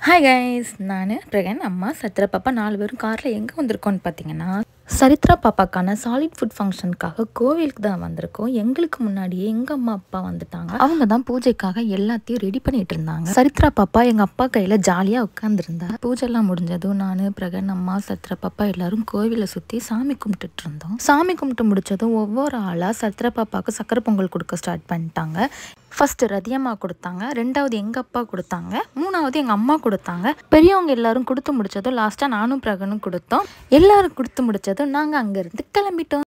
hi guys நான் பிரகன் அம்மா சத்ரா பாப்பா நாலு பேரும் காரில் எங்கே வந்திருக்கோம்னு பார்த்தீங்கன்னா சரித்ரா பாப்பாக்கான சாலிட் ஃபுட் ஃபங்க்ஷனுக்காக கோவிலுக்கு தான் வந்திருக்கோம் எங்களுக்கு முன்னாடியே எங்கள் அம்மா அப்பா வந்துட்டாங்க அவங்க தான் பூஜைக்காக எல்லாத்தையும் ரெடி பண்ணிட்டு இருந்தாங்க சரித்ரா பாப்பா எங்கள் அப்பா கையில் ஜாலியாக உட்காந்துருந்தா பூஜைலாம் முடிஞ்சதும் நான் பிரகன் அம்மா சத்ரா பாப்பா எல்லாரும் கோவிலை சுற்றி சாமி கும்பிட்டுட்டு இருந்தோம் சாமி கும்பிட்டு முடிச்சதும் ஒவ்வொரு ஆளாக சத்ரா பாப்பாவுக்கு சக்கரை பொங்கல் கொடுக்க ஸ்டார்ட் பண்ணிட்டாங்க ஃபர்ஸ்ட் ரதியம்மா கொடுத்தாங்க ரெண்டாவது எங்கள் அப்பா கொடுத்தாங்க மூணாவது எங்கள் அம்மா கொடுத்தாங்க பெரியவங்க எல்லாரும் கொடுத்து முடிச்சதும் லாஸ்ட்டாக நானும் பிரகனும் கொடுத்தோம் எல்லாரும் கொடுத்து முடிச்சதும் நாங்கள் அங்கேருந்து கிளம்பிட்டோம்